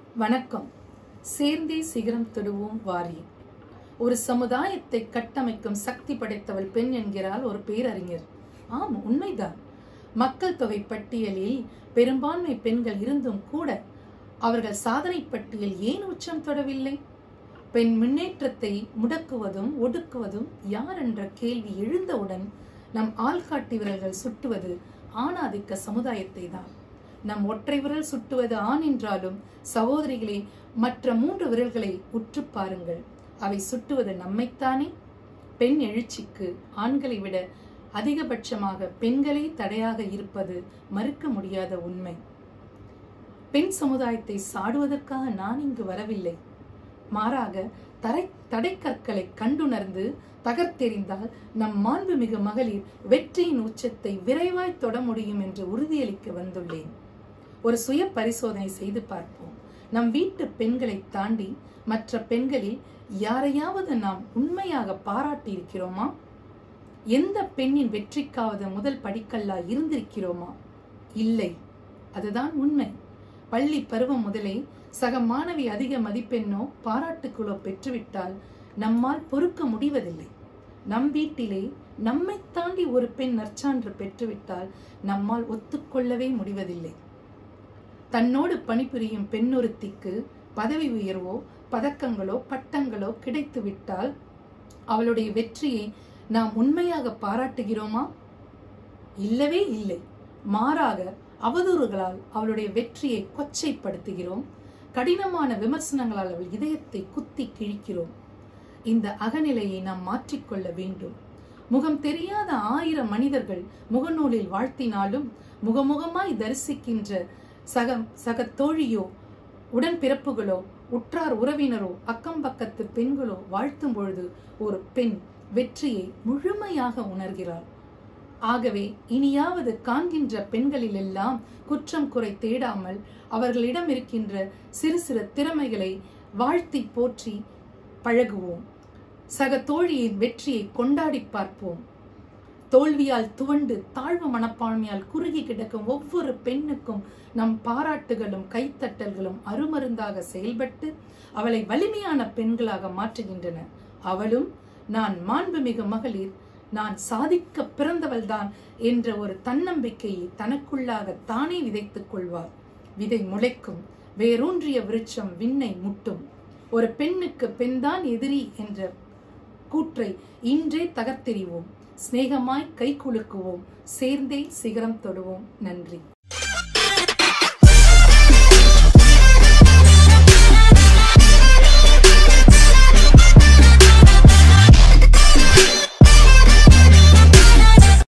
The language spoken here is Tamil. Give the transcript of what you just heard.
வணக்கம் சேர்ந்தே சிகரம் தொடுவோம் வாரி ஒரு சமுதாயத்தை கட்டமைக்கும் சக்தி படைத்தவள் பெண் என்கிறாள் ஒரு பேரறிஞர் ஆம் உண்மைதான் மக்கள் தொகை பட்டியலில் பெரும்பான்மை பெண்கள் இருந்தும் கூட அவர்கள் சாதனை பட்டியல் ஏன் உச்சம் தொடவில்லை பெண் முன்னேற்றத்தை முடக்குவதும் ஒடுக்குவதும் யார் என்ற கேள்வி எழுந்தவுடன் நம் ஆள்காட்டி விரல்கள் சுட்டுவது ஆணாதிக்க சமுதாயத்தை தான் நம் ஒற்றை விரல் சுட்டுவது ஆண் என்றாலும் சகோதரிகளே மற்ற மூன்று விரல்களை உற்று பாருங்கள் அவை சுட்டுவது நம்மைத்தானே பெண் எழுச்சிக்கு ஆண்களை விட அதிகபட்சமாக பெண்களே தடையாக இருப்பது மறுக்க முடியாத உண்மை பெண் சமுதாயத்தை சாடுவதற்காக நான் இங்கு வரவில்லை மாறாக தரை தடைக்கற்களை கண்டுணர்ந்து தகர்த்தெறிந்தால் நம் மாண்புமிகு மகளிர் வெற்றியின் உச்சத்தை விரைவாய் தொட முடியும் என்று உறுதியளிக்க வந்துள்ளேன் ஒரு சுய பரிசோதனை செய்து பார்ப்போம் நம் வீட்டு பெண்களை தாண்டி மற்ற பெண்களில் யாரையாவது நாம் உண்மையாக பாராட்டி இருக்கிறோமா எந்த பெண்ணின் வெற்றிக்காவது முதல் படிக்கல்லா இருந்திருக்கிறோமா இல்லை அதுதான் உண்மை பள்ளி பருவம் முதலே சக மாணவி அதிக மதிப்பெண்ணோ பாராட்டுக்குள்ளோ பெற்றுவிட்டால் நம்மால் பொறுக்க முடிவதில்லை நம் வீட்டிலே நம்மை தாண்டி ஒரு பெண் நற்சான்று பெற்றுவிட்டால் நம்மால் ஒத்துக்கொள்ளவே முடிவதில்லை தன்னோடு பணிபுரியும் பெண்ணொருத்திக்கு பதவி உயர்வோ பதக்கங்களோ பட்டங்களோ கிடைத்து விட்டால் அவளுடைய வெற்றியை நாம் உண்மையாக பாராட்டுகிறோமா இல்லவே இல்லை மாறாக அவதூறுகளால் அவளுடைய வெற்றியை கொச்சைப்படுத்துகிறோம் கடினமான விமர்சனங்களால் அவள் இதயத்தை குத்தி கிழிக்கிறோம் இந்த அகநிலையை நாம் மாற்றிக்கொள்ள வேண்டும் முகம் தெரியாத ஆயிரம் மனிதர்கள் முகநூலில் வாழ்த்தினாலும் முகமுகமாய் தரிசிக்கின்ற சக சக தோழியோ உடன்பிறப்புகளோ உற்றார் உறவினரோ அக்கம் பக்கத்து பெண்களோ வாழ்த்தும் பொழுது ஒரு பெண் வெற்றியை முழுமையாக உணர்கிறார் ஆகவே இனியாவது காண்கின்ற பெண்களிலெல்லாம் குற்றம் குறை தேடாமல் அவர்களிடம் இருக்கின்ற சிறு சிறு திறமைகளை வாழ்த்தி போற்றி பழகுவோம் சக தோழியின் வெற்றியை கொண்டாடி பார்ப்போம் தோல்வியால் துவண்டு தாழ்வு மனப்பான்மையால் குறுகி கிடக்கும் ஒவ்வொரு பெண்ணுக்கும் நம் பாராட்டுகளும் கைத்தட்டல்களும் அருமருந்தாக செயல்பட்டு அவளை வலிமையான பெண்களாக மாற்றுகின்றன அவளும் நான் மாண்புமிகு மகளிர் நான் சாதிக்க பிறந்தவள்தான் என்ற ஒரு தன்னம்பிக்கையை தனக்குள்ளாக தானே விதைத்துக் கொள்வார் விதை முளைக்கும் வேரூன்றிய விருட்சம் விண்ணை முட்டும் ஒரு பெண்ணுக்கு பெண்தான் எதிரி என்ற கூற்றை இன்றே தகர்த்தெறிவோம் சிநேகமாய் கை குலுக்குவோம் சேர்ந்தே சிகரம் தொடுவோம் நன்றி